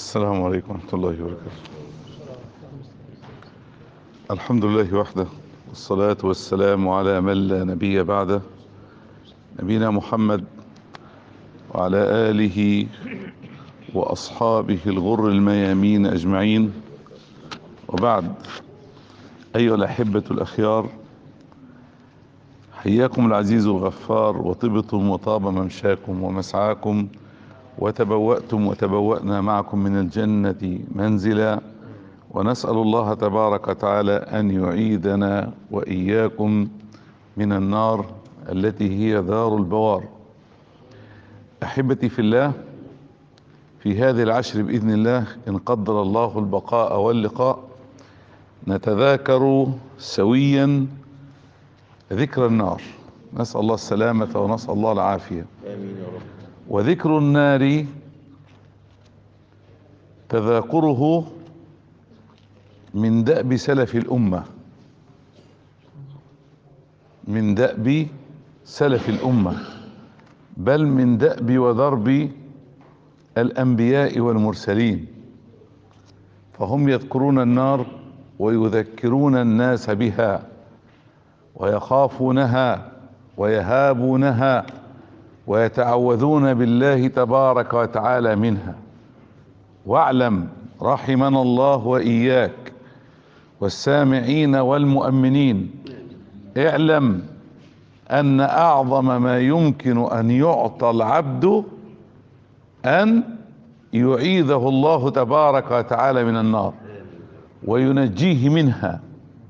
السلام عليكم ورحمة الله وبركاته الحمد لله وحده والصلاة والسلام على من لا نبي بعده نبينا محمد وعلى آله وأصحابه الغر الميامين أجمعين وبعد أيها الأحبة الأخيار حياكم العزيز الغفار وطبتم وطاب ممشاكم ومسعاكم وتبوأتم وتبوأنا معكم من الجنة منزلا ونسأل الله تبارك وتعالى أن يعيدنا وإياكم من النار التي هي دار البوار أحبتي في الله في هذه العشر بإذن الله إن قدر الله البقاء واللقاء نتذاكر سويا ذكر النار نسأل الله السلامة ونسأل الله العافية آمين يا رب وذكر النار تذاكره من دأب سلف الأمة من دأب سلف الأمة بل من دأب وضرب الأنبياء والمرسلين فهم يذكرون النار ويذكرون الناس بها ويخافونها ويهابونها ويتعوذون بالله تبارك وتعالى منها واعلم رحمنا الله واياك والسامعين والمؤمنين اعلم ان اعظم ما يمكن ان يعطى العبد ان يعيذه الله تبارك وتعالى من النار وينجيه منها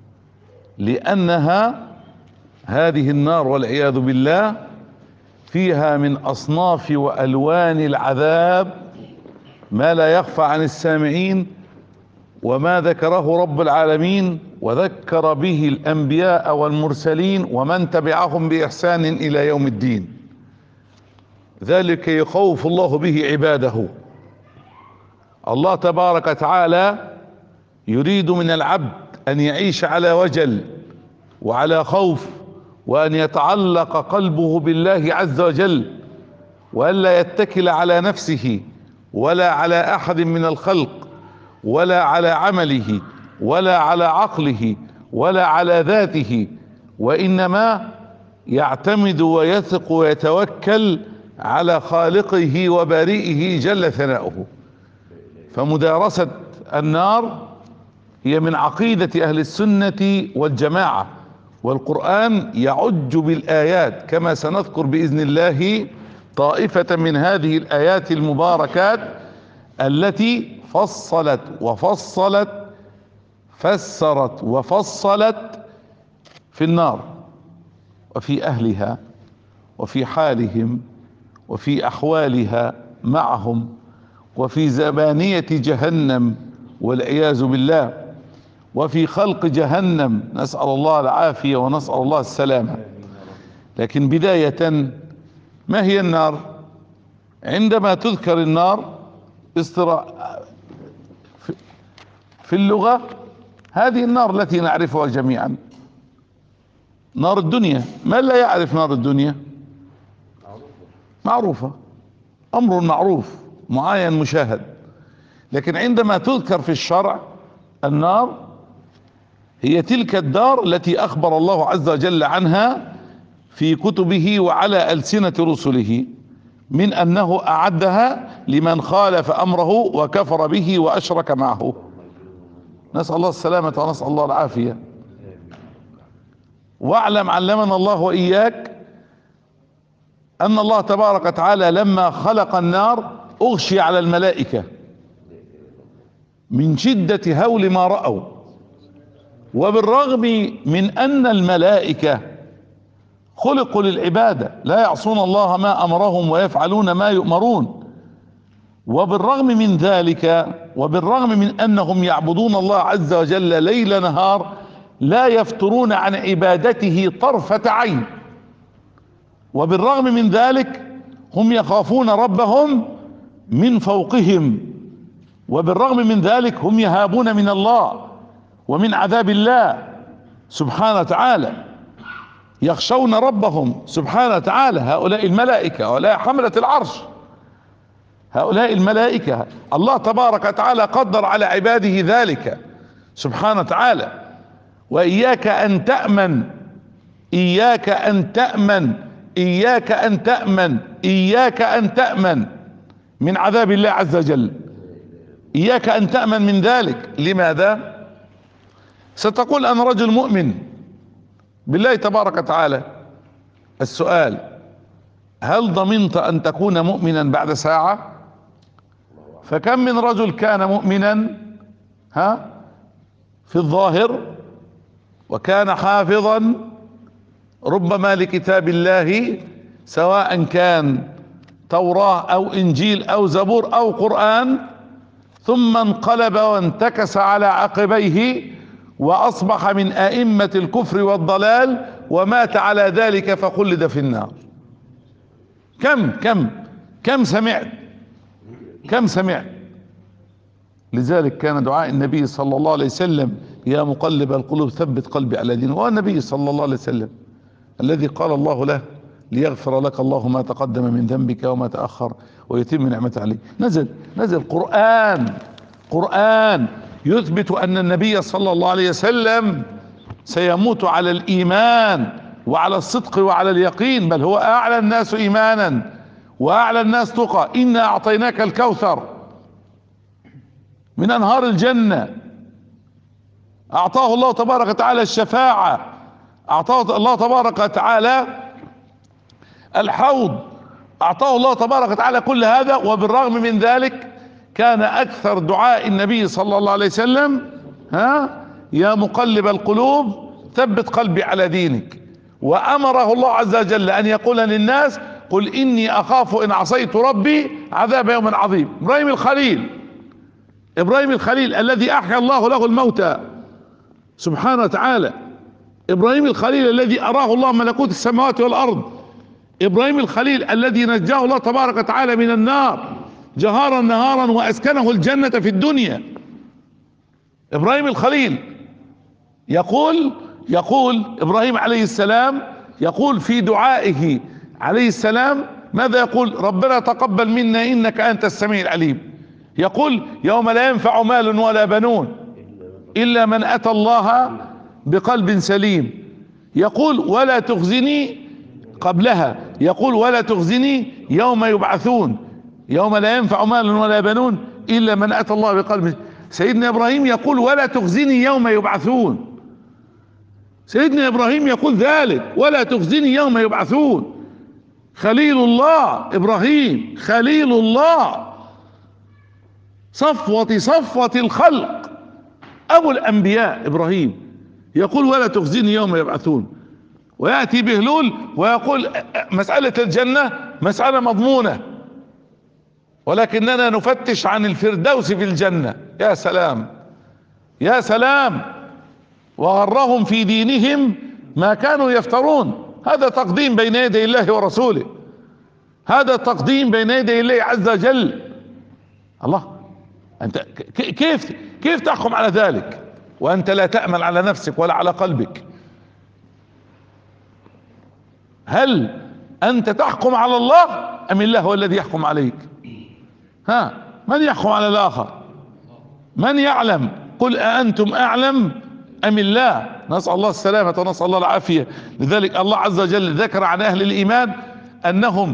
لانها هذه النار والعياذ بالله فيها من اصناف والوان العذاب ما لا يخفى عن السامعين وما ذكره رب العالمين وذكر به الانبياء والمرسلين ومن تبعهم باحسان الى يوم الدين ذلك يخوف الله به عباده الله تبارك وتعالى يريد من العبد ان يعيش على وجل وعلى خوف وان يتعلق قلبه بالله عز وجل والا يتكل على نفسه ولا على احد من الخلق ولا على عمله ولا على عقله ولا على ذاته وانما يعتمد ويثق ويتوكل على خالقه وبارئه جل ثناؤه فمدارسة النار هي من عقيدة اهل السنة والجماعة والقرآن يعج بالآيات كما سنذكر بإذن الله طائفة من هذه الآيات المباركات التي فصلت وفصلت فسرت وفصلت في النار وفي أهلها وفي حالهم وفي أحوالها معهم وفي زبانية جهنم والعياذ بالله وفي خلق جهنم نسأل الله العافية ونسأل الله السلامة لكن بداية ما هي النار عندما تذكر النار استرا في اللغة هذه النار التي نعرفها جميعا نار الدنيا من لا يعرف نار الدنيا معروفة امر معروف معاين مشاهد لكن عندما تذكر في الشرع النار هي تلك الدار التي اخبر الله عز وجل عنها في كتبه وعلى السنة رسله من انه اعدها لمن خالف امره وكفر به واشرك معه نسأل الله السلامة ونسأل الله العافية واعلم علمنا الله واياك ان الله تبارك وتعالى لما خلق النار اغشي على الملائكة من شدة هول ما رأوا وبالرغم من ان الملائكة خلقوا للعبادة لا يعصون الله ما امرهم ويفعلون ما يؤمرون وبالرغم من ذلك وبالرغم من انهم يعبدون الله عز وجل ليل نهار لا يفترون عن عبادته طرفة عين وبالرغم من ذلك هم يخافون ربهم من فوقهم وبالرغم من ذلك هم يهابون من الله ومن عذاب الله سبحانه وتعالى يخشون ربهم سبحانه وتعالى هؤلاء الملائكة هؤلاء حملة العرش هؤلاء الملائكة الله تبارك وتعالى قدر على عباده ذلك سبحانه وتعالى وإياك أن تأمن إياك أن تأمن إياك أن تأمن إياك أن تأمن من عذاب الله عز وجل إياك أن تأمن من ذلك لماذا ستقول أنا رجل مؤمن بالله تبارك وتعالى السؤال هل ضمنت أن تكون مؤمنا بعد ساعة فكم من رجل كان مؤمنا ها في الظاهر وكان حافظا ربما لكتاب الله سواء كان توراة او انجيل او زبور او قرآن ثم انقلب وانتكس على عقبيه واصبح من ائمة الكفر والضلال ومات على ذلك فخلد في النار كم كم كم سمعت كم سمعت لذلك كان دعاء النبي صلى الله عليه وسلم يا مقلب القلوب ثبت قلبي على دينه هو النبي صلى الله عليه وسلم الذي قال الله له ليغفر لك الله ما تقدم من ذنبك وما تأخر ويتم نعمته عليك نزل نزل قرآن قرآن يثبت أن النبي صلى الله عليه وسلم سيموت على الإيمان وعلى الصدق وعلى اليقين بل هو أعلى الناس إيمانا وأعلى الناس تقى إنا أعطيناك الكوثر من أنهار الجنة أعطاه الله تبارك وتعالى الشفاعة أعطاه الله تبارك وتعالى الحوض أعطاه الله تبارك وتعالى كل هذا وبالرغم من ذلك كان أكثر دعاء النبي صلى الله عليه وسلم ها يا مقلب القلوب ثبت قلبي على دينك وأمره الله عز وجل أن يقول للناس قل إني أخاف إن عصيت ربي عذاب يوم عظيم إبراهيم الخليل إبراهيم الخليل الذي أحيا الله له الموتى سبحانه وتعالى ابراهيم الخليل الذي اراه الله ملكوت السماوات والارض ابراهيم الخليل الذي نجاه الله تبارك وتعالى من النار جهارا نهارا واسكنه الجنة في الدنيا ابراهيم الخليل يقول يقول ابراهيم عليه السلام يقول في دعائه عليه السلام ماذا يقول ربنا تقبل منا انك انت السميع العليم يقول يوم لا ينفع مال ولا بنون الا من اتى الله بقلب سليم يقول ولا تخزني قبلها يقول ولا تخزني يوم يبعثون يوم لا ينفع مال ولا بنون الا من اتى الله بقلب سيدنا ابراهيم يقول ولا تخزني يوم يبعثون سيدنا ابراهيم يقول ذلك ولا تخزني يوم يبعثون خليل الله ابراهيم خليل الله صفوة صفوة الخلق ابو الانبياء ابراهيم يقول ولا تخزني يوم يبعثون ويأتي بهلول ويقول مسألة الجنة مسألة مضمونة ولكننا نفتش عن الفردوس في الجنة يا سلام يا سلام وغرهم في دينهم ما كانوا يفترون هذا تقديم بين يدي الله ورسوله هذا تقديم بين يدي الله عز وجل الله انت كيف كيف تحكم على ذلك وانت لا تأمن على نفسك ولا على قلبك هل انت تحكم على الله ام الله هو الذي يحكم عليك ها من يحكم على الاخر من يعلم قل أأنتم أعلم أم الله نسأل الله السلامة ونسأل الله العافية لذلك الله عز وجل ذكر عن أهل الإيمان أنهم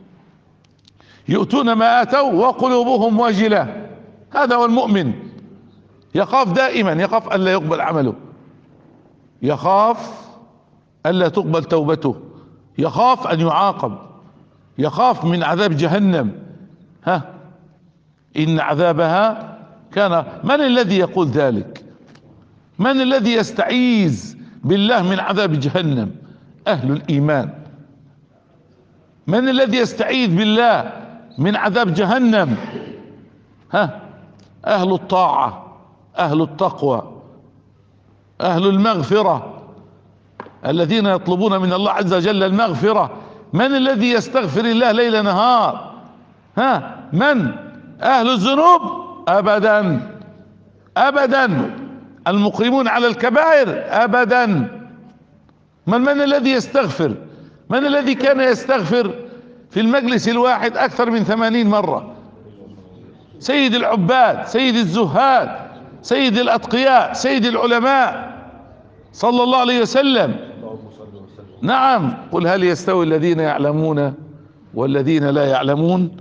يؤتون ما آتوا وقلوبهم وجلة هذا هو المؤمن يخاف دائما يخاف ألا يقبل عمله يخاف ألا تقبل توبته يخاف أن يعاقب يخاف من عذاب جهنم ها إن عذابها كان من الذي يقول ذلك من الذي يستعيذ بالله من عذاب جهنم أهل الإيمان من الذي يستعيذ بالله من عذاب جهنم ها أهل الطاعة اهل التقوى اهل المغفرة الذين يطلبون من الله عز وجل المغفرة من الذي يستغفر الله ليل نهار ها من اهل الذنوب ابدا ابدا المقيمون على الكبائر ابدا من من الذي يستغفر من الذي كان يستغفر في المجلس الواحد اكثر من ثمانين مرة سيد العباد سيد الزهاد سيد الاتقياء سيد العلماء صلى الله عليه وسلم نعم قل هل يستوي الذين يعلمون والذين لا يعلمون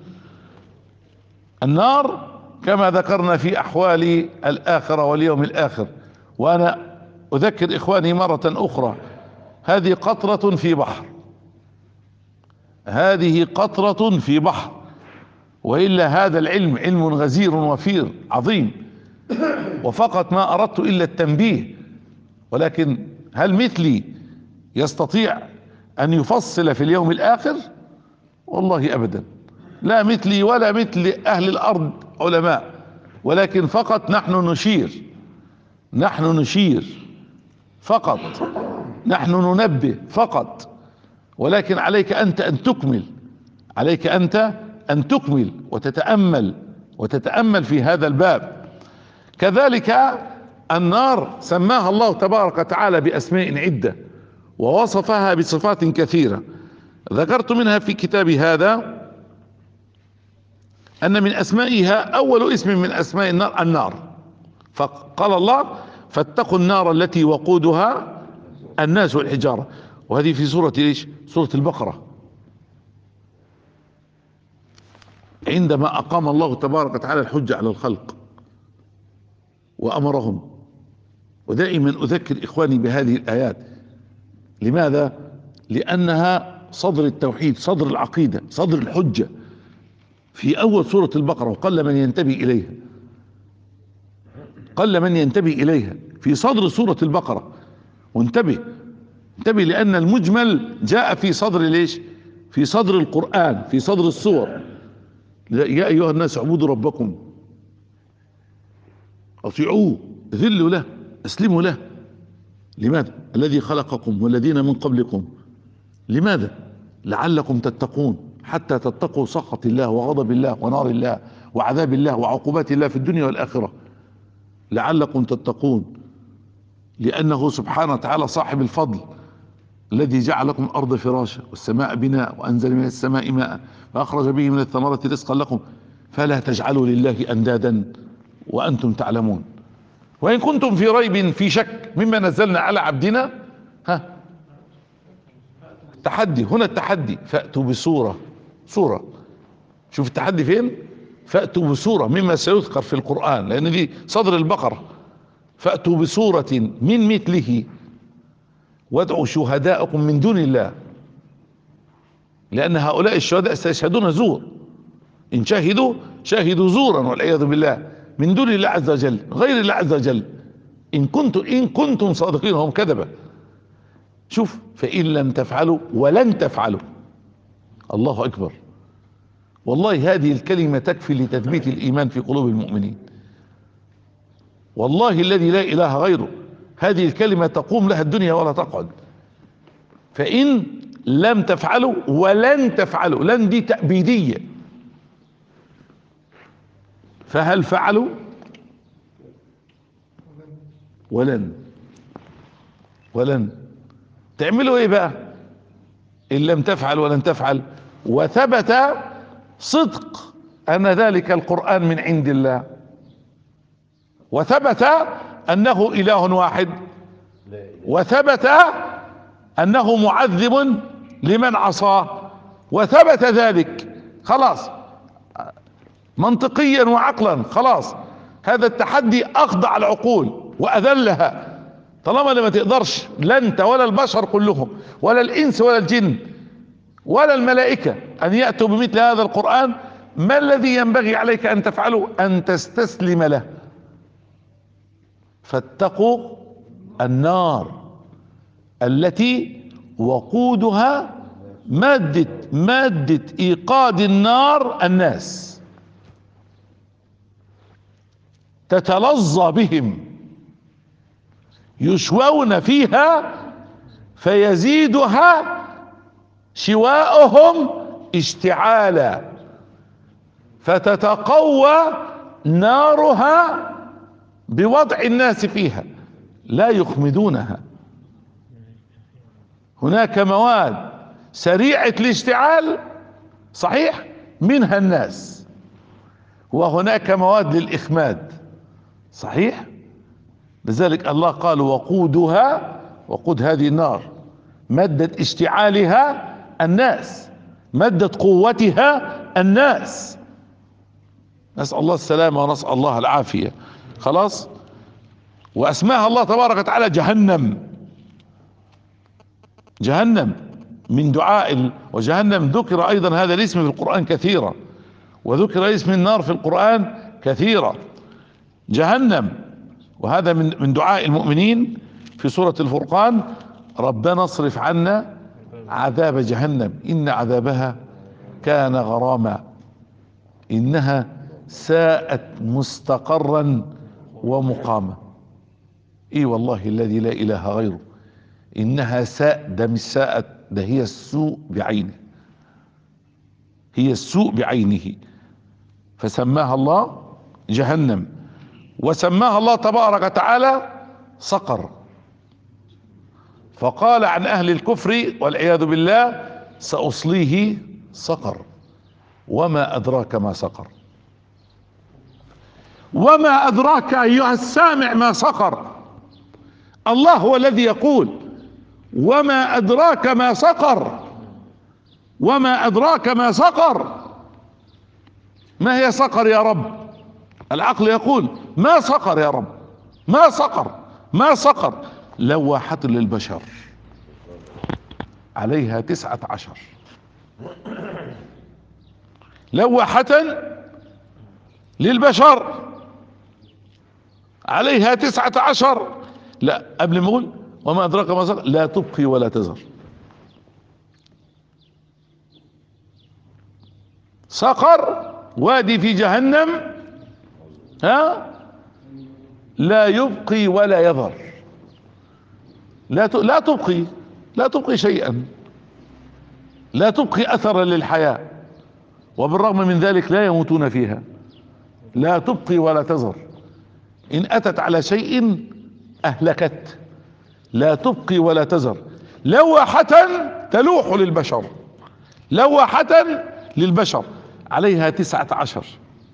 النار كما ذكرنا في احوال الاخره واليوم الاخر وانا اذكر اخواني مره اخرى هذه قطره في بحر هذه قطره في بحر والا هذا العلم علم غزير وفير عظيم وفقط ما اردت الا التنبيه ولكن هل مثلي يستطيع ان يفصل في اليوم الاخر والله ابدا لا مثلي ولا مثل اهل الارض علماء ولكن فقط نحن نشير نحن نشير فقط نحن ننبه فقط ولكن عليك انت ان تكمل عليك انت ان تكمل وتتامل وتتامل في هذا الباب كذلك النار سماها الله تبارك وتعالى باسماء عده ووصفها بصفات كثيره ذكرت منها في كتابي هذا ان من اسمائها اول اسم من اسماء النار النار فقال الله فاتقوا النار التي وقودها الناس والحجاره وهذه في سوره ايش سوره البقره عندما اقام الله تبارك وتعالى الحجه على الخلق وامرهم ودائما اذكر اخواني بهذه الايات لماذا لانها صدر التوحيد صدر العقيده صدر الحجه في اول سوره البقره وقل من ينتبه اليها قل من ينتبه اليها في صدر سوره البقره وانتبه انتبه لان المجمل جاء في صدر ليش في صدر القران في صدر السور يا ايها الناس اعبدوا ربكم اطيعوه ذلوا له اسلموا له لماذا الذي خلقكم والذين من قبلكم لماذا لعلكم تتقون حتى تتقوا سخط الله وغضب الله ونار الله وعذاب الله وعقوبات الله في الدنيا والاخره لعلكم تتقون لانه سبحانه وتعالى صاحب الفضل الذي جعل لكم الارض فراشا والسماء بناء وانزل من السماء ماء فاخرج به من الثمرات رزقا لكم فلا تجعلوا لله اندادا وانتم تعلمون وان كنتم في ريب في شك مما نزلنا على عبدنا ها تحدي هنا التحدي فاتوا بصوره صوره شوف التحدي فين فاتوا بصوره مما سيذكر في القران لان دي صدر البقره فاتوا بصوره من مثله وادعوا شهداءكم من دون الله لان هؤلاء الشهداء سيشهدون زور ان شهدوا شهدوا زورا والعياذ بالله من دون الله عز وجل غير الله عز وجل ان كنتم ان كنتم صادقين هم كذبه شوف فان لم تفعلوا ولن تفعلوا الله اكبر والله هذه الكلمه تكفي لتثبيت الايمان في قلوب المؤمنين والله الذي لا اله غيره هذه الكلمه تقوم لها الدنيا ولا تقعد فان لم تفعلوا ولن تفعلوا لن دي تأبيدية فهل فعلوا ولن ولن تعملوا ايه بقى ان لم تفعل ولن تفعل وثبت صدق ان ذلك القرآن من عند الله وثبت انه اله واحد وثبت انه معذب لمن عصاه وثبت ذلك خلاص منطقيا وعقلا خلاص هذا التحدي اخضع العقول واذلها طالما اللي ما تقدرش لا انت ولا البشر كلهم ولا الانس ولا الجن ولا الملائكه ان ياتوا بمثل هذا القران ما الذي ينبغي عليك ان تفعله ان تستسلم له فاتقوا النار التي وقودها مادة مادة ايقاد النار الناس تتلظى بهم يشوون فيها فيزيدها شواؤهم اشتعالا فتتقوى نارها بوضع الناس فيها لا يخمدونها هناك مواد سريعة الاشتعال صحيح منها الناس وهناك مواد للإخماد صحيح لذلك الله قال وقودها وقود هذه النار مادة اشتعالها الناس مادة قوتها الناس نسأل الله السلامة ونسأل الله العافية خلاص واسماها الله تبارك وتعالى جهنم جهنم من دعاء وجهنم ذكر ايضا هذا الاسم في القرآن كثيرا وذكر اسم النار في القرآن كثيرا جهنم وهذا من من دعاء المؤمنين في سورة الفرقان ربنا اصرف عنا عذاب جهنم ان عذابها كان غراما انها ساءت مستقرا ومقاما اي والله الذي لا اله غيره انها ساء ده مش ساءت ده هي السوء بعينه هي السوء بعينه فسماها الله جهنم وسماها الله تبارك وتعالى صقر فقال عن اهل الكفر والعياذ بالله ساصليه صقر وما ادراك ما سقر وما ادراك ايها السامع ما سقر الله هو الذي يقول وما ادراك ما سقر وما ادراك ما سقر ما هي سقر يا رب العقل يقول ما سقر يا رب ما سقر ما سقر لواحة للبشر عليها تسعة عشر لواحة للبشر عليها تسعة عشر لا قبل ما اقول وما ادراك ما سقر لا تبقي ولا تذر سقر وادي في جهنم ها لا يبقي ولا يذر لا لا تبقي لا تبقي شيئا لا تبقي اثرا للحياة وبالرغم من ذلك لا يموتون فيها لا تبقي ولا تذر ان اتت على شيء اهلكت لا تبقي ولا تذر لوحة تلوح للبشر لوحة للبشر عليها تسعة عشر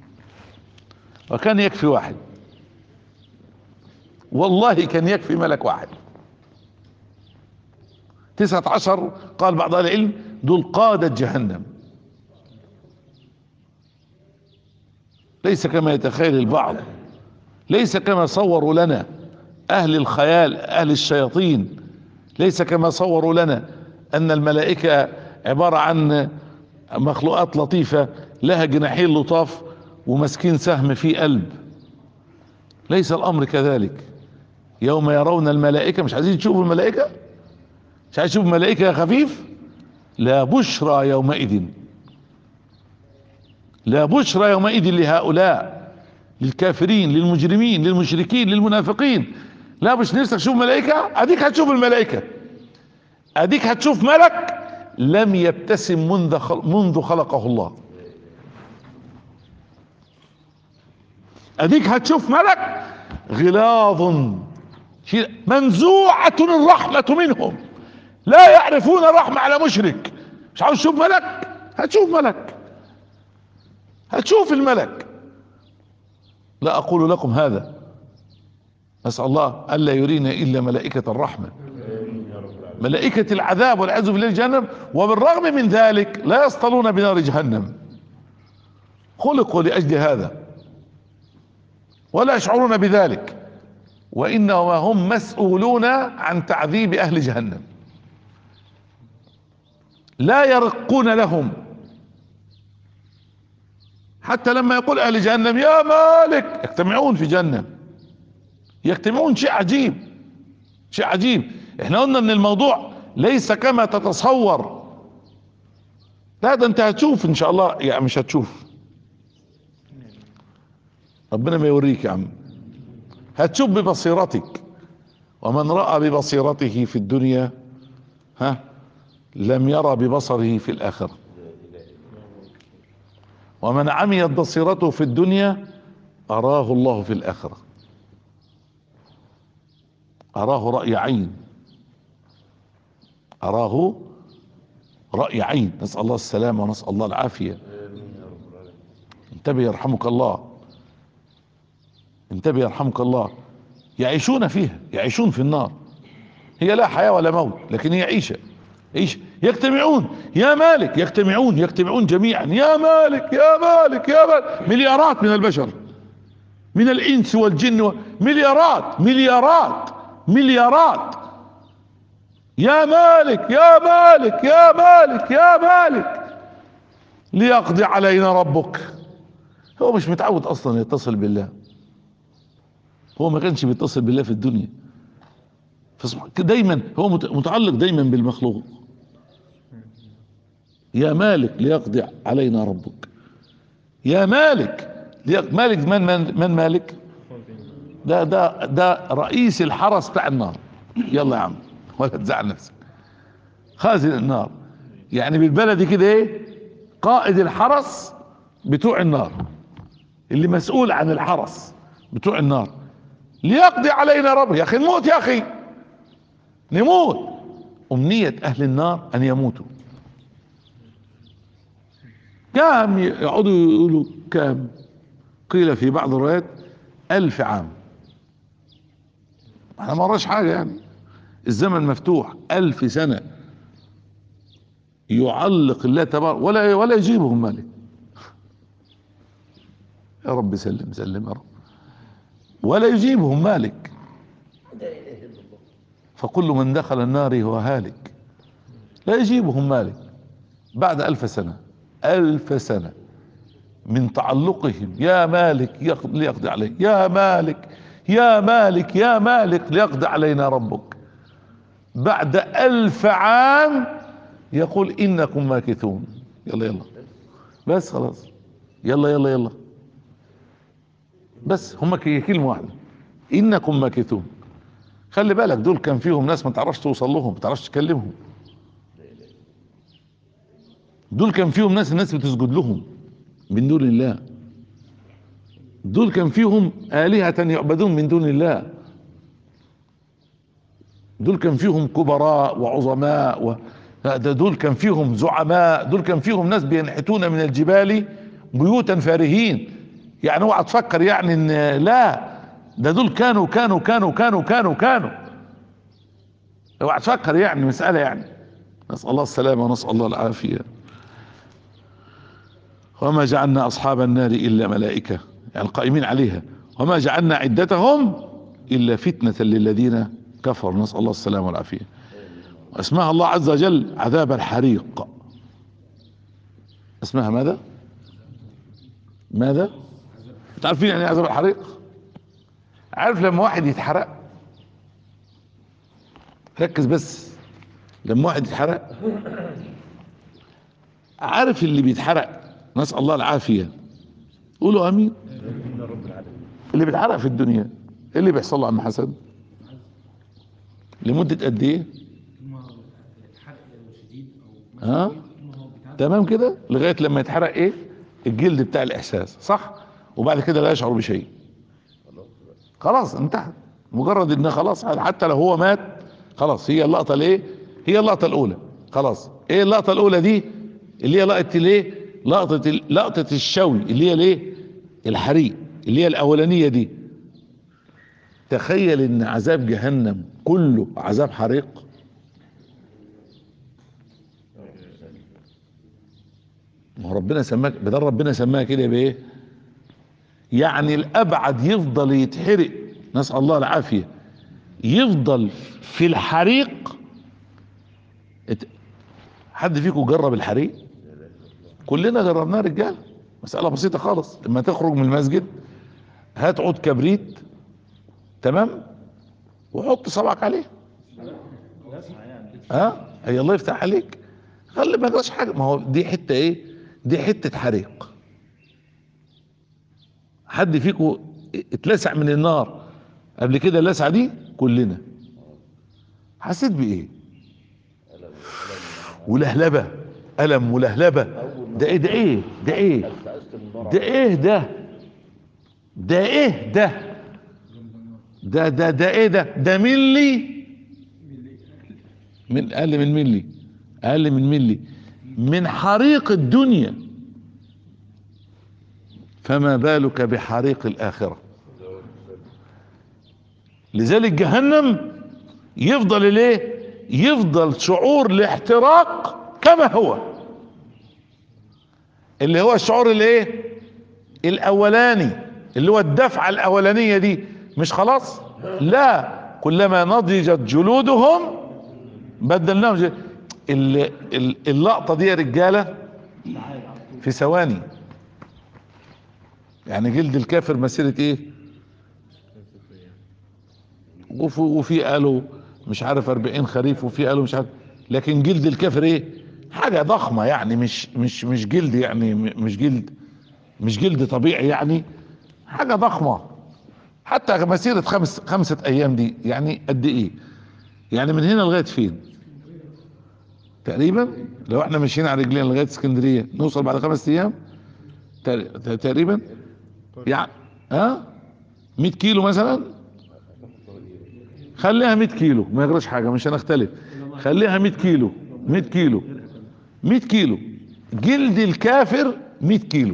وكان يكفي واحد والله كان يكفي ملك واحد تسعة عشر قال بعض اهل العلم دول قادة جهنم ليس كما يتخيل البعض ليس كما صوروا لنا اهل الخيال اهل الشياطين ليس كما صوروا لنا ان الملائكة عبارة عن مخلوقات لطيفة لها جناحين لطاف ومسكين سهم في قلب ليس الامر كذلك يوم يرون الملائكة مش عايزين تشوفوا الملائكة مش عايز تشوف الملائكة يا خفيف لا بشرى يومئذ لا بشرى يومئذ لهؤلاء للكافرين للمجرمين للمشركين للمنافقين لا مش نفسك تشوف ملائكة اديك هتشوف الملائكة اديك هتشوف ملك لم يبتسم منذ منذ خلقه الله اديك هتشوف ملك غلاظ منزوعة الرحمة منهم لا يعرفون الرحمة على مشرك مش عاوز تشوف ملك هتشوف ملك هتشوف الملك لا اقول لكم هذا نسأل الله الا يرينا الا ملائكة الرحمة ملائكة العذاب والعياذ بالله جهنم وبالرغم من ذلك لا يصطلون بنار جهنم خلقوا لاجل هذا ولا يشعرون بذلك وانما هم مسؤولون عن تعذيب اهل جهنم لا يرقون لهم حتى لما يقول اهل جهنم يا مالك يجتمعون في جهنم يجتمعون شيء عجيب شيء عجيب احنا قلنا ان الموضوع ليس كما تتصور لا ده انت هتشوف ان شاء الله يعني مش هتشوف ربنا ما يوريك يا عم هتشوف ببصيرتك ومن رأى ببصيرته في الدنيا ها لم يرى ببصره في الآخرة ومن عميت بصيرته في الدنيا أراه الله في الآخرة أراه رأي عين أراه رأي عين نسأل الله السلامة ونسأل الله العافية انتبه يرحمك الله انتبه يرحمك الله يعيشون فيها يعيشون في النار هي لا حياة ولا موت لكن هي عيشة عيشة يجتمعون يا مالك يجتمعون يجتمعون جميعا يا مالك يا مالك يا مالك مليارات من البشر من الانس والجن و... مليارات مليارات مليارات يا مالك يا مالك يا مالك يا مالك ليقضي علينا ربك هو مش متعود اصلا يتصل بالله هو ما كانش بيتصل بالله في الدنيا دايما هو متعلق دايما بالمخلوق يا مالك ليقضي علينا ربك يا مالك مالك من من, من مالك ده ده ده رئيس الحرس بتاع النار يلا يا عم ولا تزعل نفسك خازن النار يعني بالبلدي كده ايه قائد الحرس بتوع النار اللي مسؤول عن الحرس بتوع النار ليقضي علينا رب يا اخي نموت يا اخي نموت امنية اهل النار ان يموتوا كم يقعدوا يقولوا كم قيل في بعض الروايات الف عام احنا ما وراش حاجة يعني الزمن مفتوح الف سنة يعلق الله تبارك ولا ولا يجيبهم مالك يا رب سلم سلم يا رب ولا يجيبهم مالك فكل من دخل النار هو هالك لا يجيبهم مالك بعد ألف سنة ألف سنة من تعلقهم يا مالك ليقضي عليه يا مالك يا مالك يا مالك ليقضي علينا ربك بعد ألف عام يقول إنكم ماكثون يلا يلا بس خلاص يلا يلا يلا بس هم كلمة واحدة إنكم ماكثون خلي بالك دول كان فيهم ناس ما تعرفش توصل لهم ما تعرفش تكلمهم دول كان فيهم ناس الناس بتسجد لهم من دون الله دول كان فيهم آلهة يعبدون من دون الله دول كان فيهم كبراء وعظماء و... ده دول كان فيهم زعماء دول كان فيهم ناس بينحتون من الجبال بيوتا فارهين يعني اوعى تفكر يعني ان لا ده دول كانوا كانوا كانوا كانوا كانوا كانوا اوعى تفكر يعني مسألة يعني نسأل الله السلامة ونسأل الله العافية وما جعلنا أصحاب النار إلا ملائكة يعني القائمين عليها وما جعلنا عدتهم إلا فتنة للذين كفروا نسأل الله السلامة والعافية واسمها الله عز وجل عذاب الحريق اسمها ماذا ماذا تعرفين يعني عذاب الحريق عارف لما واحد يتحرق ركز بس لما واحد يتحرق عارف اللي بيتحرق نسأل الله العافية قولوا امين اللي بيتحرق في الدنيا ايه اللي بيحصل له عم حسن لمدة قد ايه ها تمام كده لغاية لما يتحرق ايه الجلد بتاع الاحساس صح وبعد كده لا يشعر بشيء خلاص انتهت مجرد ان خلاص حتى لو هو مات خلاص هي اللقطة الايه هي اللقطة الاولى خلاص ايه اللقطة الاولى دي اللي هي لقطة الايه لقطة لقطة الشوي اللي هي الايه الحريق اللي هي الاولانية دي تخيل ان عذاب جهنم كله عذاب حريق ما هو ربنا سماك بدل ربنا سماها كده بايه يعني الابعد يفضل يتحرق نسأل الله العافية يفضل في الحريق حد فيكم جرب الحريق كلنا جربناه رجال مسألة بسيطة خالص لما تخرج من المسجد هات عود كبريت تمام وحط صبعك عليه ها هي الله يفتح عليك خلي ما يجراش حاجه ما هو دي حته ايه دي حته حريق حد فيكم اتلسع من النار قبل كده اللسعه دي كلنا حسيت بايه ولهلبه الم ولهلبه ده ايه ده ايه ده ايه ده ايه ده ده ايه ده ده ده ده ايه ده ده ملي من اقل من ملي اقل من ملي من حريق الدنيا فما بالك بحريق الاخره لذلك جهنم يفضل الايه يفضل شعور الاحتراق كما هو اللي هو الشعور الايه الاولاني اللي هو الدفعه الاولانيه دي مش خلاص لا كلما نضجت جلودهم بدلناهم جل... ال- ال- اللقطه دي يا رجاله في ثواني يعني جلد الكافر مسيره ايه وفي, وفي قالوا مش عارف 40 خريف وفي قالوا مش عارف لكن جلد الكافر ايه حاجه ضخمه يعني مش مش مش جلد يعني م- مش جلد مش جلد طبيعي يعني حاجه ضخمه حتى مسيره خمس خمسه ايام دي يعني قد ايه يعني من هنا لغايه فين تقريبا لو احنا ماشيين على رجلين لغايه اسكندريه نوصل بعد خمس ايام تق- تقريبا يعني ها 100 كيلو مثلا خليها 100 كيلو ما يجراش حاجه مش هنختلف خليها 100 كيلو 100 كيلو 100 كيلو جلد الكافر 100 كيلو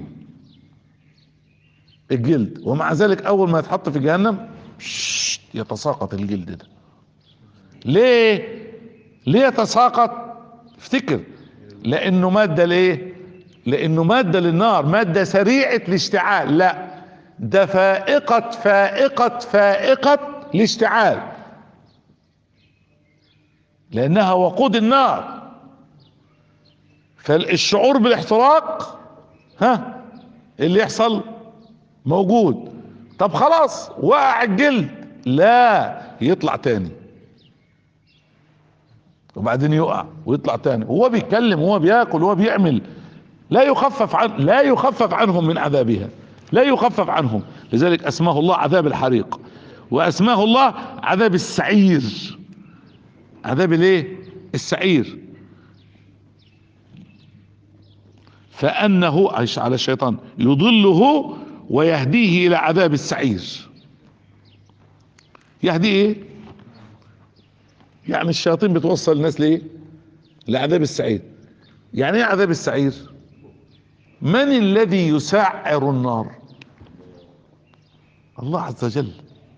الجلد ومع ذلك اول ما يتحط في جهنم ششت يتساقط الجلد ده ليه ليه يتساقط افتكر لانه ماده ليه لانه ماده للنار ماده سريعه الاشتعال لا ده فائقه فائقه فائقه الاشتعال لانها وقود النار فالشعور بالاحتراق ها اللي يحصل موجود طب خلاص وقع الجلد لا يطلع تاني وبعدين يقع ويطلع تاني وهو بيتكلم وهو بياكل وهو بيعمل لا يخفف عن لا يخفف عنهم من عذابها لا يخفف عنهم لذلك اسماه الله عذاب الحريق واسماه الله عذاب السعير عذاب الايه السعير فانه عيش على الشيطان يضله ويهديه الى عذاب السعير يهدي ايه يعني الشياطين بتوصل الناس لايه لعذاب السعير يعني ايه عذاب السعير من الذي يسعر النار الله عز وجل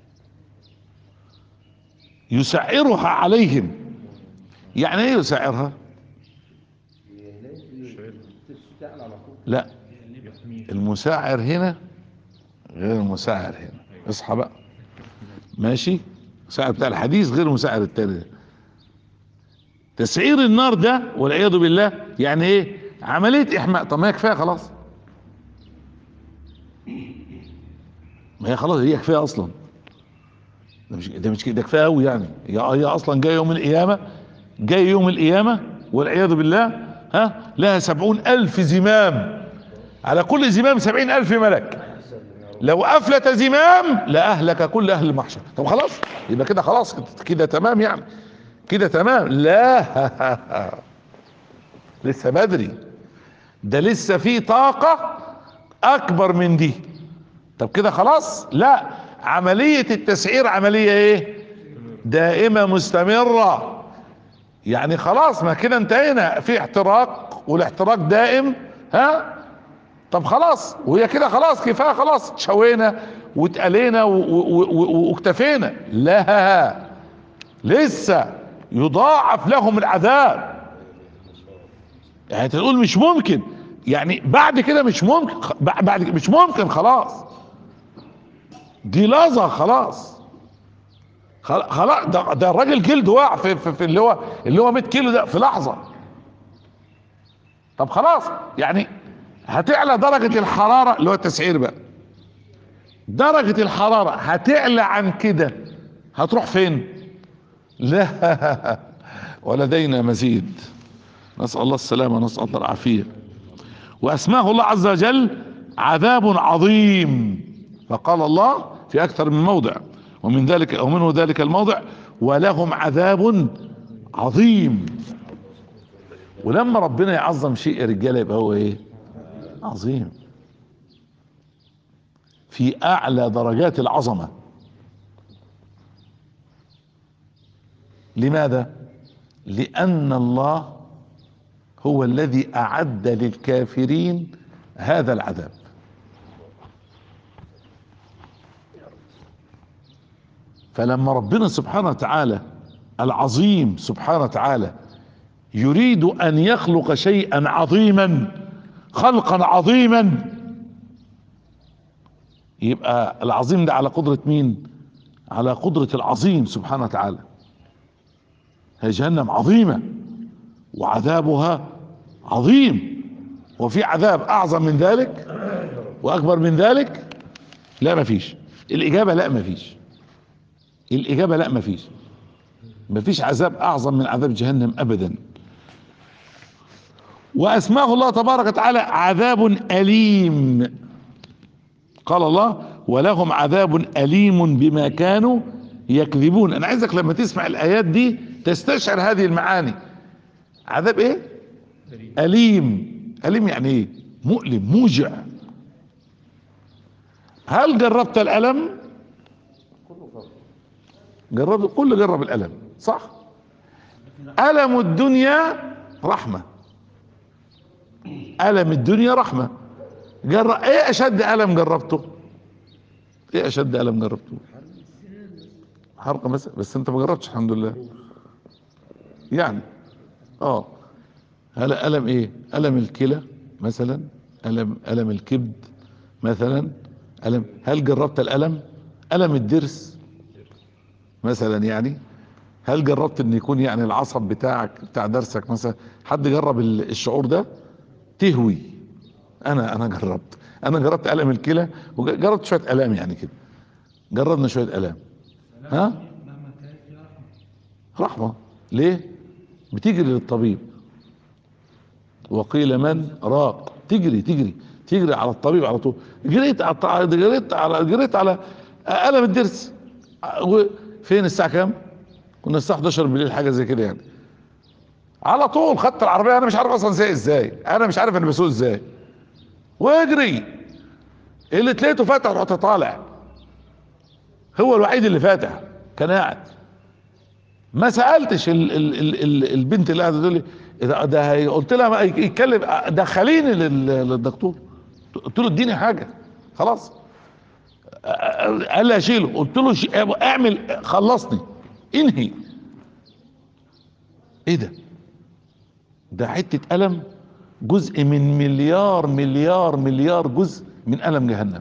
يسعرها عليهم يعني ايه يسعرها لا المسعر هنا غير المسعر هنا اصحى بقى ماشي المسعر بتاع الحديث غير المسعر التاني ده تسعير النار ده والعياذ بالله يعني ايه عمليه احماء طب ما هي كفايه خلاص ما هي خلاص هي كفايه اصلا ده مش ده مش ده كفايه قوي يعني هي هي اصلا جايه يوم القيامه جاي يوم القيامه والعياذ بالله ها لها سبعون الف زمام على كل زمام سبعين الف ملك لو افلت زمام لاهلك كل اهل المحشر طب خلاص يبقى كده خلاص كده تمام يعني كده تمام لا لسه بدري ده لسه في طاقة اكبر من دي طب كده خلاص لا عملية التسعير عملية ايه دائمة مستمرة يعني خلاص ما كده انتهينا في احتراق والاحتراق دائم ها طب خلاص وهي كده خلاص كفايه خلاص اتشوينا واتقلينا و- و- و- واكتفينا لا لسه يضاعف لهم العذاب يعني تقول مش ممكن يعني بعد كده مش ممكن خ- بع- بعد كده مش ممكن خلاص دي لحظه خلاص خل- خلاص ده, ده الراجل جلده وقع في, في, في اللي هو اللي هو 100 كيلو ده في لحظه طب خلاص يعني هتعلى درجة الحرارة اللي هو التسعير بقى درجة الحرارة هتعلى عن كده هتروح فين لا ولدينا مزيد نسأل الله السلامة نسأل الله العافية وأسماه الله عز وجل عذاب عظيم فقال الله في أكثر من موضع ومن ذلك ومنه ذلك الموضع ولهم عذاب عظيم ولما ربنا يعظم شيء يا رجاله يبقى هو ايه عظيم في اعلى درجات العظمه لماذا لان الله هو الذي اعد للكافرين هذا العذاب فلما ربنا سبحانه وتعالى العظيم سبحانه وتعالى يريد ان يخلق شيئا عظيما خلقا عظيما يبقى العظيم ده على قدرة مين على قدرة العظيم سبحانه وتعالى هي جهنم عظيمة وعذابها عظيم وفي عذاب اعظم من ذلك واكبر من ذلك لا مفيش الاجابة لا مفيش الاجابة لا مفيش مفيش عذاب اعظم من عذاب جهنم ابدا واسماه الله تبارك وتعالى عذاب اليم قال الله ولهم عذاب اليم بما كانوا يكذبون انا عايزك لما تسمع الايات دي تستشعر هذه المعاني عذاب ايه اليم اليم يعني ايه مؤلم موجع هل جربت الالم جرب كل جرب الالم صح الم الدنيا رحمه الم الدنيا رحمه جر... ايه اشد الم جربته ايه اشد الم جربته حرقه مثلا بس انت ما جربتش الحمد لله يعني اه هل الم ايه الم الكلى مثلا الم الم الكبد مثلا الم هل جربت الالم الم الضرس مثلا يعني هل جربت ان يكون يعني العصب بتاعك بتاع درسك مثلا حد جرب ال- الشعور ده تهوي انا انا جربت انا جربت الم الكلى وجربت شويه الام يعني كده جربنا شويه الام ها رحمه ليه بتجري للطبيب وقيل من راق تجري تجري تجري على الطبيب على طول جريت على الط- جريت على جريت على الم الضرس و- فين الساعه كام كنا الساعه 11 بالليل حاجه زي كده يعني على طول خدت العربيه انا مش عارف اصلا سايق ازاي انا مش عارف انا بسوق ازاي واجري اللي تلاقيته فاتح رحت طالع هو الوحيد اللي فاتح كان قاعد ما سالتش ال ال ال ال البنت اللي قاعده تقول لي ده, ده هي- قلت لها ما يتكلم دخليني لل- للدكتور قلت له اديني حاجه خلاص قال لي اشيله قلت له ش- اعمل خلصني انهي ايه ده ده حته الم جزء من مليار مليار مليار جزء من الم جهنم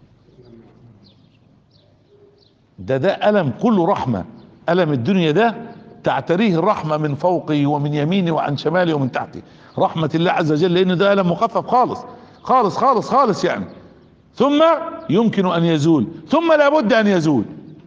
ده ده الم كله رحمه الم الدنيا ده تعتريه الرحمه من فوقه ومن يمينه وعن شماله ومن تحته رحمه الله عز وجل لان ده الم مخفف خالص خالص خالص خالص يعني ثم يمكن ان يزول ثم لابد ان يزول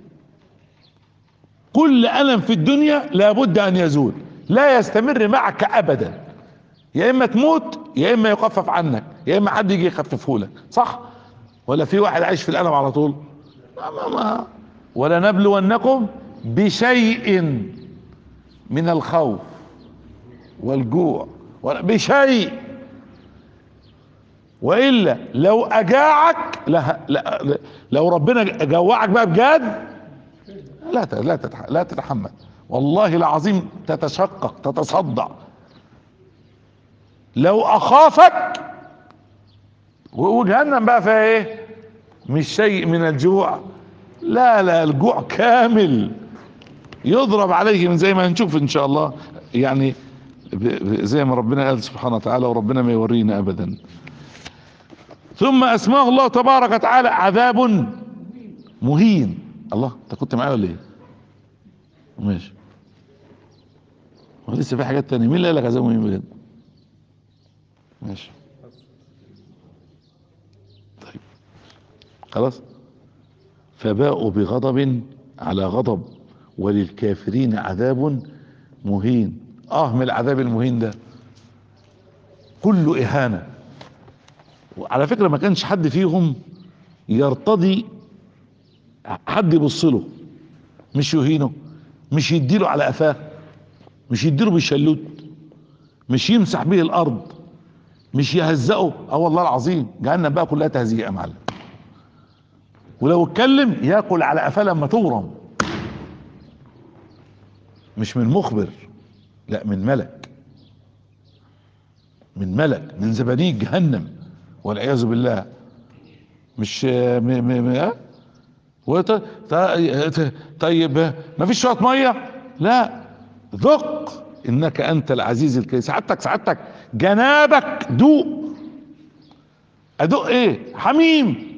كل الم في الدنيا لابد ان يزول لا يستمر معك ابدا يا اما تموت يا اما يخفف عنك يا اما حد يجي يخففه لك صح ولا في واحد عايش في الالم على طول ما ما ما ولنبلونكم بشيء من الخوف والجوع ولا- بشيء والا لو اجاعك لا, لا, لا لو ربنا جوعك بقى بجد لا ت- لا تتح- لا تتحمل والله العظيم تتشقق تتصدع لو اخافك و- وجهنم بقى فيها ايه مش شيء من الجوع لا لا الجوع كامل يضرب عليه من زي ما هنشوف ان شاء الله يعني ب- ب- زي ما ربنا قال سبحانه وتعالى وربنا ما يورينا ابدا ثم اسماه الله تبارك وتعالى عذاب مهين الله انت كنت معايا ولا ايه ماشي ولسه في حاجات تانية مين اللي قال لك عذاب مهين بجد ماشي طيب خلاص فباءوا بغضب على غضب وللكافرين عذاب مهين اه من العذاب المهين ده كله اهانه وعلى فكره ما كانش حد فيهم يرتضي حد يبص له مش يهينه مش يديله على قفاه مش يديله بالشلوت مش يمسح به الارض مش يهزقه اه والله العظيم جهنم بقى كلها تهزيق يا معلم ولو اتكلم ياكل على قفاه لما تورم مش من مخبر لا من ملك من ملك من زبانيك جهنم والعياذ بالله مش م م م آه؟ وت... ت- طيب ما فيش شويه ميه لا ذق انك انت العزيز الكريم سعادتك سعادتك جنابك دوق ادوق ايه حميم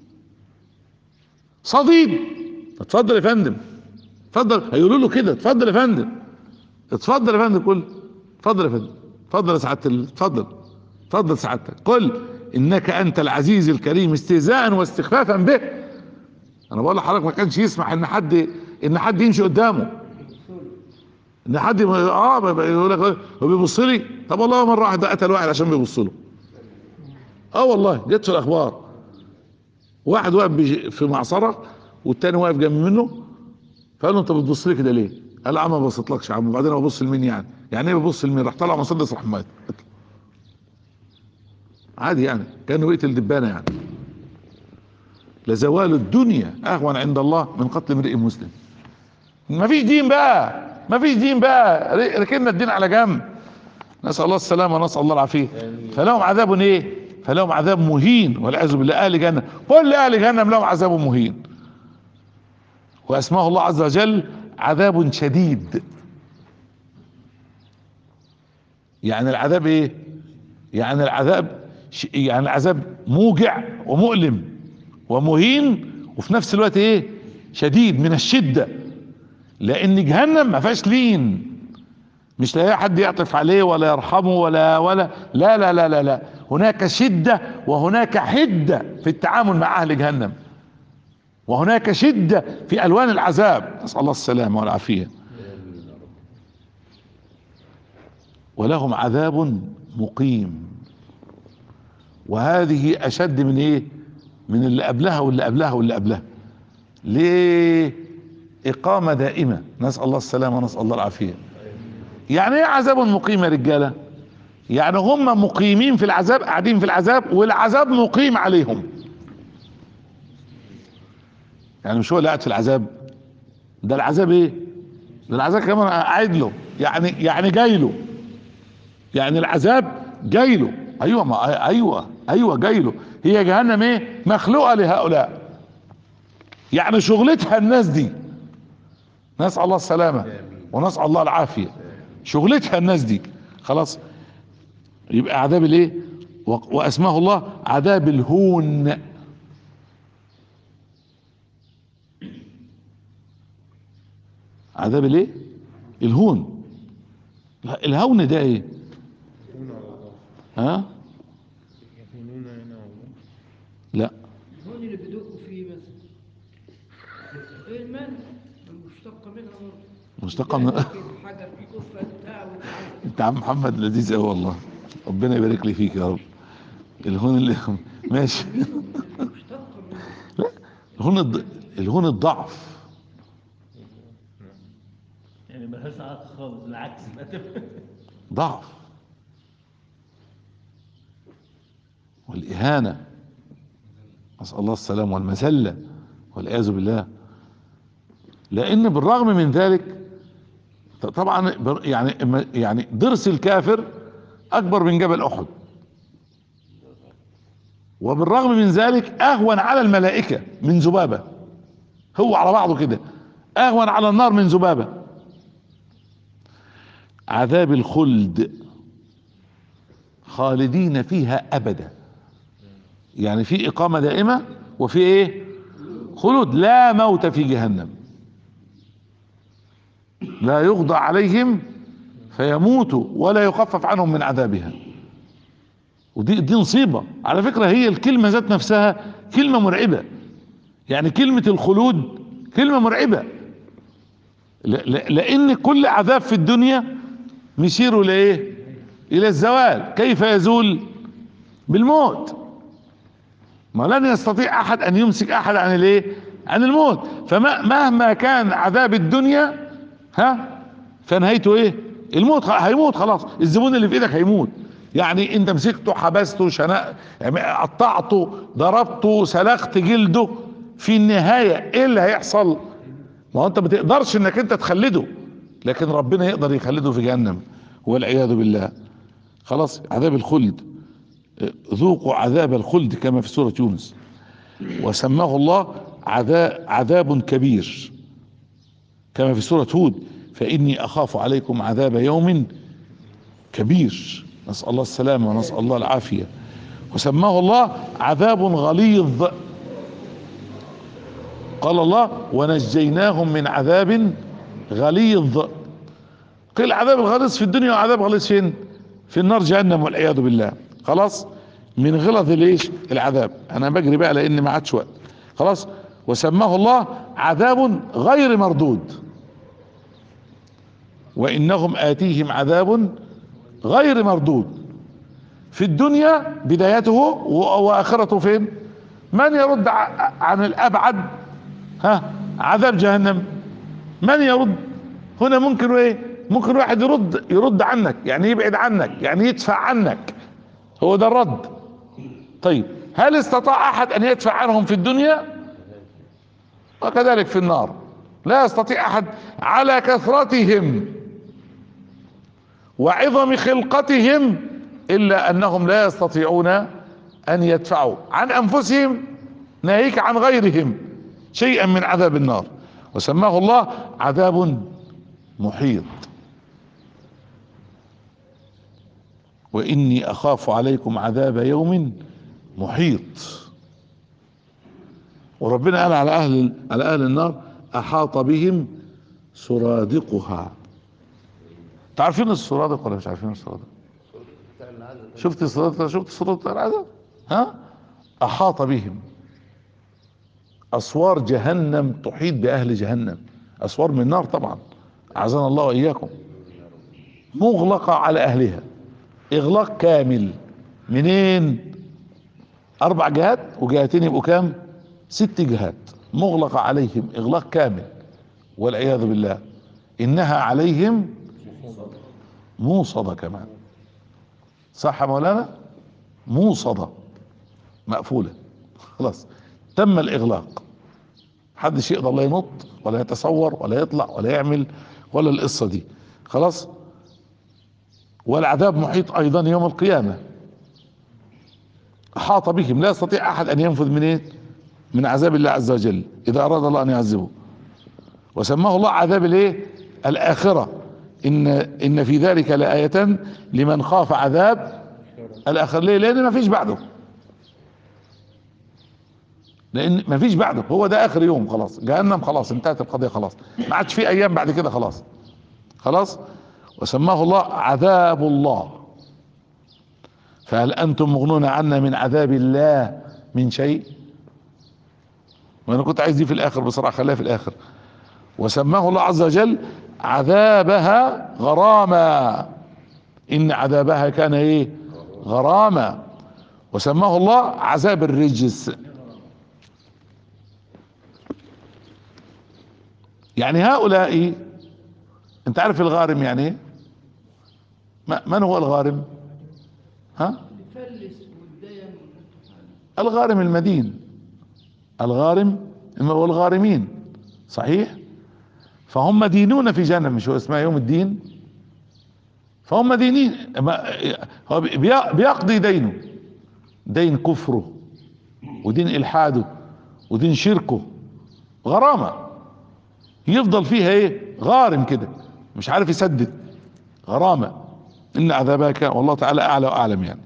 صديد اتفضل يا فندم اتفضل هيقولوا له كده اتفضل يا فندم اتفضل يا فندم كل اتفضل يا فندم اتفضل يا سعاده ال- اتفضل اتفضل سعادتك قل انك انت العزيز الكريم استهزاء واستخفافا به انا بقول لحضرتك ما كانش يسمح ان حد ان حد يمشي قدامه ان حد يم- اه ب- ب- يقول لك هو بيبص لي طب والله مره واحده قتل واحد عشان بيبص له اه والله جت في الاخبار واحد واقف بيج- في معصره والتاني واقف جنب منه فقال له انت بتبص لي كده ليه؟ قال له ما بصيتلكش يا عم وبعدين أنا ببص لمين يعني؟ يعني ايه ببص لمين؟ راح طلع مسدس راح مات عادي يعني كانه بيقتل دبانه يعني لزوال الدنيا اهون عند الله من قتل امرئ مسلم ما فيش دين بقى ما فيش دين بقى ر- ركننا الدين على جنب نسال الله السلامه ونسال الله العافيه فلهم عذاب ايه فلهم عذاب مهين والعياذ بالله اهل جهنم كل اهل جهنم لهم عذاب مهين واسماه الله عز وجل عذاب شديد يعني العذاب ايه يعني العذاب ش- يعني العذاب موجع ومؤلم ومهين وفي نفس الوقت ايه شديد من الشدة لان جهنم ما فيهاش لين مش لاقي حد يعطف عليه ولا يرحمه ولا ولا لا لا لا لا لا هناك شدة وهناك حدة في التعامل مع اهل جهنم وهناك شدة في الوان العذاب نسأل الله السلامة والعافية ولهم عذاب مقيم وهذه اشد من ايه من اللي قبلها واللي قبلها واللي قبلها ليه اقامة دائمة نسأل الله السلامة ونسأل الله العافية يعني ايه عذاب مقيم يا رجالة يعني هم مقيمين في العذاب قاعدين في العذاب والعذاب مقيم عليهم يعني مش هو اللي قاعد في العذاب ده العذاب ايه ده العذاب كمان قاعد له يعني يعني جاي له يعني العذاب جاي له ايوه ما ايوه ايوه جاي له هي جهنم ايه مخلوقه لهؤلاء يعني شغلتها الناس دي نسال الله السلامه ونسال الله العافيه شغلتها الناس دي خلاص يبقى عذاب الايه و- واسماه الله عذاب الهون عذاب الايه الهون لا، الهون ده ايه ها يكونون هنا والله لا هون اللي بدقوا فيه بس ايه المال المشتقة منها برضه مشتقة من حاجة في كفة بتاع وتعالى. انت عم محمد لذيذ قوي والله ربنا يبارك لي فيك يا رب الهون اللي ماشي مشتقة من الهون الض... الهون الضعف يعني ملهاش علاقة خالص بالعكس ما تبقى ضعف والإهانة نسأل الله السلام والمذلة والعياذ بالله لأن بالرغم من ذلك ط- طبعا بر- يعني إما- يعني ضرس الكافر أكبر من جبل أحد وبالرغم من ذلك أهون على الملائكة من ذبابة هو على بعضه كده أهون على النار من ذبابة عذاب الخلد خالدين فيها ابدا يعني في اقامه دائمه وفي ايه خلود لا موت في جهنم لا يقضى عليهم فيموتوا ولا يخفف عنهم من عذابها ودي دي نصيبه على فكره هي الكلمه ذات نفسها كلمه مرعبه يعني كلمه الخلود كلمه مرعبه ل- ل- لان كل عذاب في الدنيا مسيره لايه الى الزوال كيف يزول بالموت ما لن يستطيع احد ان يمسك احد عن الايه عن الموت فمهما كان عذاب الدنيا ها فنهايته ايه الموت خ- هيموت خلاص الزبون اللي في ايدك هيموت يعني انت مسكته حبسته شنا يعني قطعته ضربته سلخت جلده في النهايه ايه اللي هيحصل ما هو انت ما تقدرش انك انت تخلده لكن ربنا يقدر يخلده في جهنم والعياذ بالله خلاص عذاب الخلد ذوقوا عذاب الخلد كما في سورة يونس وسماه الله عذاب, عذاب كبير كما في سورة هود فإني أخاف عليكم عذاب يوم كبير نسأل الله السلامة ونسأل الله العافية وسماه الله عذاب غليظ قال الله ونجيناهم من عذاب غليظ قيل عذاب الغليظ في الدنيا وعذاب غليظ فين في النار جهنم والعياذ بالله خلاص من غلظ ليش العذاب انا بجري بقى لان ما عادش وقت خلاص وسماه الله عذاب غير مردود وانهم اتيهم عذاب غير مردود في الدنيا بدايته و- واخرته فين من يرد ع- عن الابعد ها عذاب جهنم من يرد هنا ممكن ايه ممكن واحد يرد يرد عنك يعني يبعد عنك يعني يدفع عنك هو ده الرد طيب هل استطاع احد ان يدفع عنهم في الدنيا وكذلك في النار لا يستطيع احد على كثرتهم وعظم خلقتهم الا انهم لا يستطيعون ان يدفعوا عن انفسهم ناهيك عن غيرهم شيئا من عذاب النار وسماه الله عذاب محيط واني اخاف عليكم عذاب يوم محيط وربنا قال على اهل على اهل النار احاط بهم سرادقها تعرفين السرادق ولا مش عارفين السرادق شفت السرادق شفت السرادق بتاع العذاب ها احاط بهم اسوار جهنم تحيط باهل جهنم اسوار من نار طبعا اعزنا الله واياكم مغلقه على اهلها اغلاق كامل منين اربع جهات وجهتين يبقوا كام ست جهات مغلقه عليهم اغلاق كامل والعياذ بالله انها عليهم موصده كمان صح يا مولانا موصده مقفوله خلاص تم الاغلاق محدش يقدر لا ينط ولا يتصور ولا يطلع ولا يعمل ولا القصه دي خلاص والعذاب محيط ايضا يوم القيامه احاط بهم لا يستطيع احد ان ينفذ من ايه من عذاب الله عز وجل اذا اراد الله ان يعذبه وسماه الله عذاب الايه الاخره ان ان في ذلك لايه لمن خاف عذاب الاخره ليه لان ما فيش بعده لان ما فيش بعده هو ده اخر يوم خلاص جهنم خلاص انتهت القضيه خلاص ما عادش في ايام بعد كده خلاص خلاص وسماه الله عذاب الله فهل انتم مغنون عنا من عذاب الله من شيء وانا كنت عايز دي في الاخر بصراحه خليها في الاخر وسماه الله عز وجل عذابها غراما ان عذابها كان ايه غراما وسماه الله عذاب الرجس يعني هؤلاء انت عارف الغارم يعني ايه ما- من هو الغارم ها يفلس والدين الغارم المدين الغارم إما هو الغارمين صحيح فهم مدينون في جهنم مش هو اسمها يوم الدين فهم مدينين ما- هو بي- بيقضي دينه دين كفره ودين الحاده ودين شركه غرامه يفضل فيها ايه غارم كده مش عارف يسدد غرامه ان عذابها كان والله تعالى اعلى واعلم يعني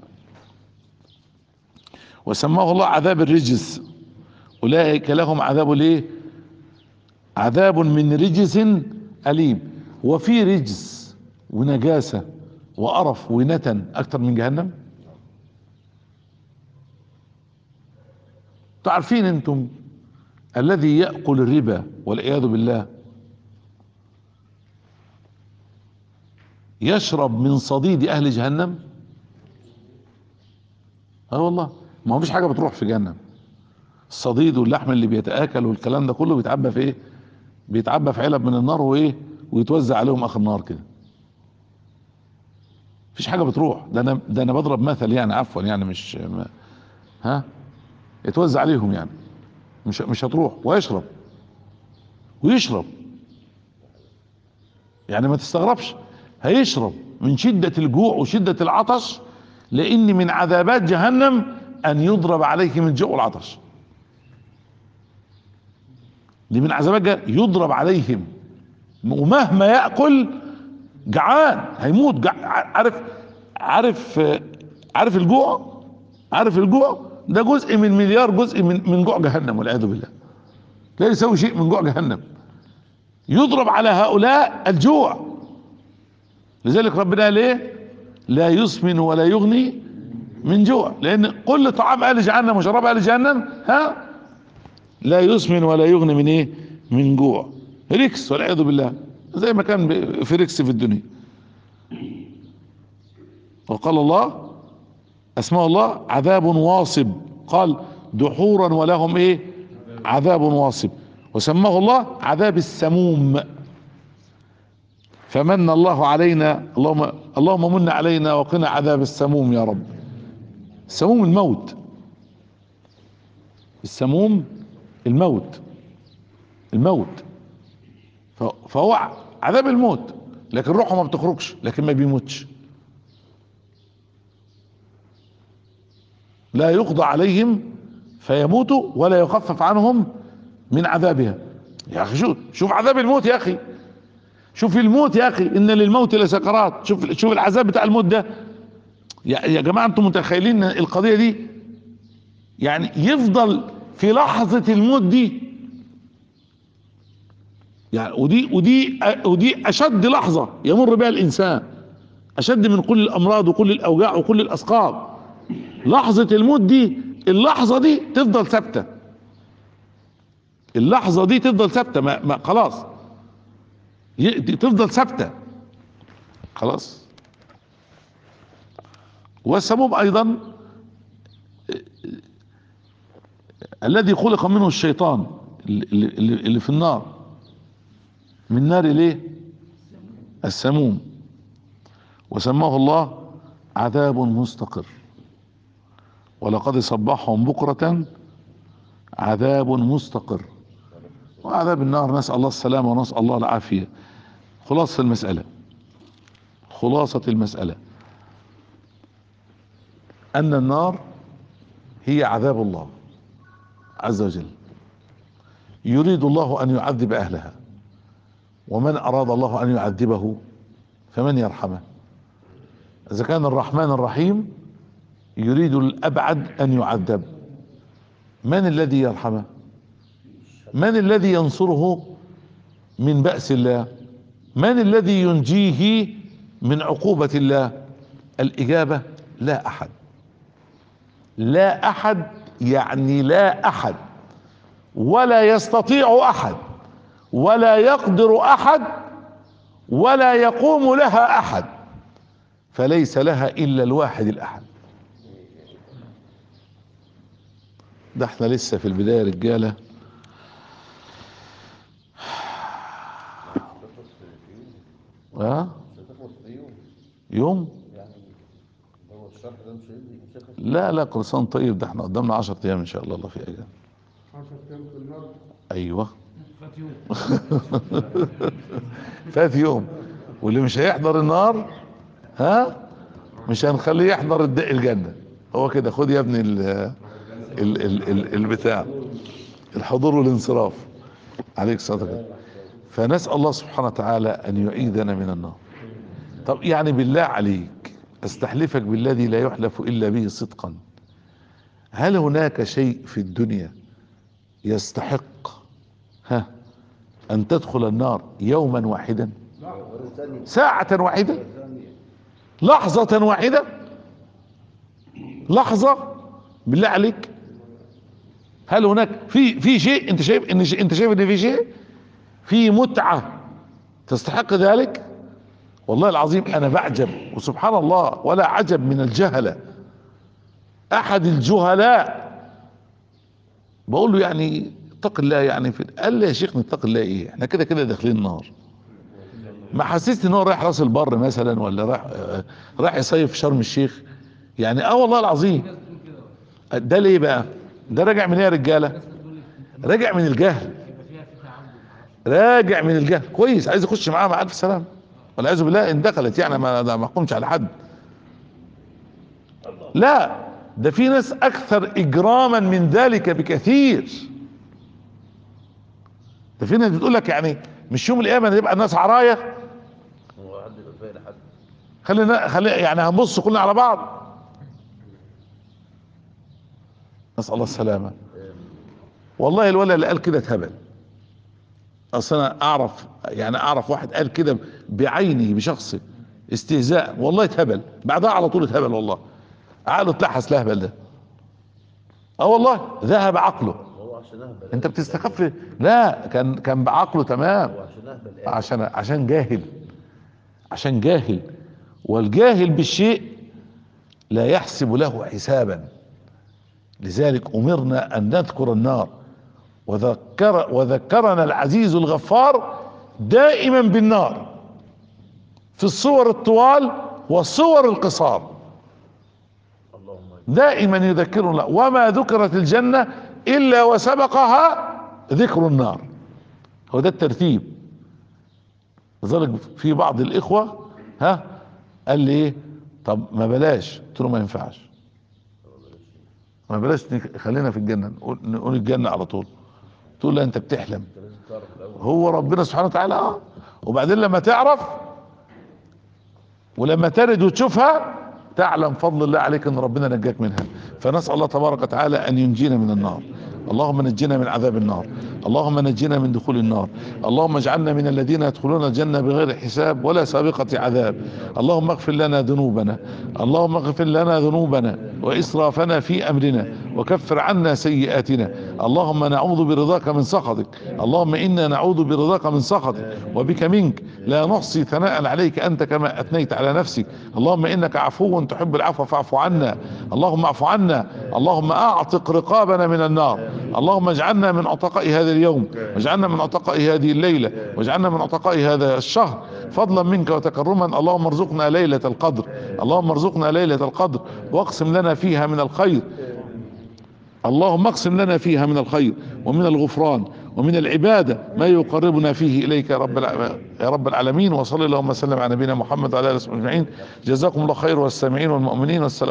وسماه الله عذاب الرجس اولئك لهم عذاب الايه عذاب من رجس اليم وفي رجس ونجاسه وقرف ونتن اكتر من جهنم تعرفين انتم الذي ياكل الربا والعياذ بالله يشرب من صديد اهل جهنم اه والله ما هو فيش حاجه بتروح في جهنم الصديد واللحم اللي بيتاكل والكلام ده كله بيتعبى في ايه بيتعبى في علب من النار وايه ويتوزع عليهم اخر النهار كده مفيش حاجه بتروح ده انا ده انا بضرب مثل يعني عفوا يعني مش ما ها يتوزع عليهم يعني مش مش هتروح ويشرب ويشرب يعني ما تستغربش هيشرب من شدة الجوع وشدة العطش لأن من عذابات جهنم أن يضرب عليك من الجوع والعطش دي من عذابات جهنم يضرب عليهم ومهما ياكل جعان هيموت جع... عارف عارف آه، عارف الجوع عارف الجوع ده جزء من مليار جزء من من جوع جهنم والعياذ بالله لا يساوي شيء من جوع جهنم يضرب على هؤلاء الجوع لذلك ربنا قال ايه لا يسمن ولا يغني من جوع لان كل طعام اهل جهنم وشراب اهل جهنم ها لا يسمن ولا يغني من ايه من جوع ريكس والعياذ بالله زي ما كان ب- في ريكس في الدنيا وقال الله اسماء الله عذاب واصب قال دحورا ولهم ايه عذاب واصب وسماه الله عذاب السموم فمن الله علينا اللهم اللهم من علينا وقنا عذاب السموم يا رب السموم الموت السموم الموت الموت ف- فهو عذاب الموت لكن روحه ما بتخرجش لكن ما بيموتش لا يقضى عليهم فيموتوا ولا يخفف عنهم من عذابها يا اخي شوف شوف عذاب الموت يا اخي شوف الموت يا اخي ان للموت لسكرات شوف شوف العذاب بتاع الموت ده يا, يا جماعه انتم متخيلين ان القضيه دي يعني يفضل في لحظه الموت دي يعني ودي ودي ودي اشد لحظه يمر بها الانسان اشد من كل الامراض وكل الاوجاع وكل الاسقام لحظه الموت دي اللحظه دي تفضل ثابته اللحظه دي تفضل ثابته ما, ما خلاص ي- دي تفضل ثابته خلاص والسموم ايضا الذي خلق منه الشيطان اللي, اللي, اللي في النار من نار ليه السموم وسماه الله عذاب مستقر ولقد صبحهم بكرة عذاب مستقر وعذاب النار نسأل الله السلامة ونسأل الله العافية خلاصة المسألة خلاصة المسألة أن النار هي عذاب الله عز وجل يريد الله أن يعذب أهلها ومن أراد الله أن يعذبه فمن يرحمه إذا كان الرحمن الرحيم يريد الأبعد أن يعذب من الذي يرحمه من الذي ينصره من بأس الله من الذي ينجيه من عقوبة الله الإجابة لا أحد لا أحد يعني لا أحد ولا يستطيع أحد ولا يقدر أحد ولا يقوم لها أحد فليس لها إلا الواحد الأحد ده احنا لسه في البداية يا رجالة ها يوم لا لا كل سنة طيب ده احنا قدامنا 10 ايام ان شاء الله الله في اجل 10 ايام في النار ايوه فات يوم فات يوم واللي مش هيحضر النار ها مش هنخليه يحضر الد- الجنة هو كده خد يا ابني ال ال ال ال البتاع الحضور والانصراف عليك الصلاة والسلام فنسأل الله سبحانه وتعالى ان يعيذنا من النار طب يعني بالله عليك استحلفك بالذي لا يحلف الا به صدقا هل هناك شيء في الدنيا يستحق ها ان تدخل النار يوما واحدا ساعة واحدة لحظة واحدة لحظة بالله عليك هل هناك في في شيء انت شايف ان انت شايف ان في شيء في متعة تستحق ذلك والله العظيم انا بعجب وسبحان الله ولا عجب من الجهلة احد الجهلاء بقول له يعني اتق الله يعني في قال لي يا شيخ نتقي الله ايه احنا كده كده داخلين النار ما حسيت ان هو رايح راس البر مثلا ولا رايح آه، رايح يصيف في شرم الشيخ يعني اه والله العظيم ده ليه بقى ده راجع من ايه يا رجاله راجع من الجهل راجع من الجهل كويس عايز يخش معاه مع الف سلام والعياذ بالله ان دخلت يعني ما ما احكمش على حد لا ده في ناس اكثر اجراما من ذلك بكثير ده في ناس بتقول لك يعني مش يوم القيامه نبقى الناس عرايا هو حد يبقى فايق لحد خلينا خلي يعني هنبص كلنا على بعض نسال الله السلامه والله الولد اللي قال كده اتهبل اصل انا اعرف يعني اعرف واحد قال كده بعينه بشخصه استهزاء والله اتهبل بعدها على طول اتهبل والله عقله اتلحس لهبل ده اه والله ذهب عقله هو عشان اهبل انت بتستخف لا كان كان بعقله تمام هو عشان اهبل قال. عشان عشان جاهل عشان جاهل والجاهل بالشيء لا يحسب له حسابا لذلك امرنا ان نذكر النار وذكر وذكرنا العزيز الغفار دائما بالنار في الصور الطوال والصور القصار اللهم دائما يذكرنا وما ذكرت الجنة إلا وسبقها ذكر النار هو ده الترتيب لذلك في بعض الإخوة ها قال لي إيه طب ما بلاش قلت له ما ينفعش ما بلاش نك- خلينا في الجنة نقول, نقول الجنة على طول تقول لا أنت بتحلم انت لازم تعرف الاول هو ربنا سبحانه وتعالى اه وبعدين لما تعرف ولما ترد وتشوفها تعلم فضل الله عليك ان ربنا نجاك منها فنسال الله تبارك وتعالى ان ينجينا من النار اللهم نجنا من عذاب النار اللهم نجنا من دخول النار اللهم اجعلنا من الذين يدخلون الجنة بغير حساب ولا سابقة عذاب اللهم اغفر لنا ذنوبنا اللهم اغفر لنا ذنوبنا وإسرافنا في أمرنا وكفر عنا سيئاتنا اللهم نعوذ برضاك من سخطك اللهم إنا نعوذ برضاك من سخطك وبك منك لا نحصي ثناء عليك أنت كما أثنيت على نفسك اللهم إنك عفو تحب العفو فاعف عنا اللهم اعف عنا اللهم أعتق رقابنا من النار اللهم اجعلنا من عتقاء هذا اليوم واجعلنا من عتقاء هذه الليلة واجعلنا من عتقاء هذا الشهر فضلا منك وتكرما اللهم ارزقنا ليلة القدر اللهم ارزقنا ليلة القدر واقسم لنا فيها من الخير اللهم اقسم لنا فيها من الخير ومن الغفران ومن العبادة ما يقربنا فيه إليك يا رب الع- يا رب العالمين وصلى اللهم وسلم على نبينا محمد وعلى آله وصحبه أجمعين جزاكم الله خير والسامعين والمؤمنين والسلام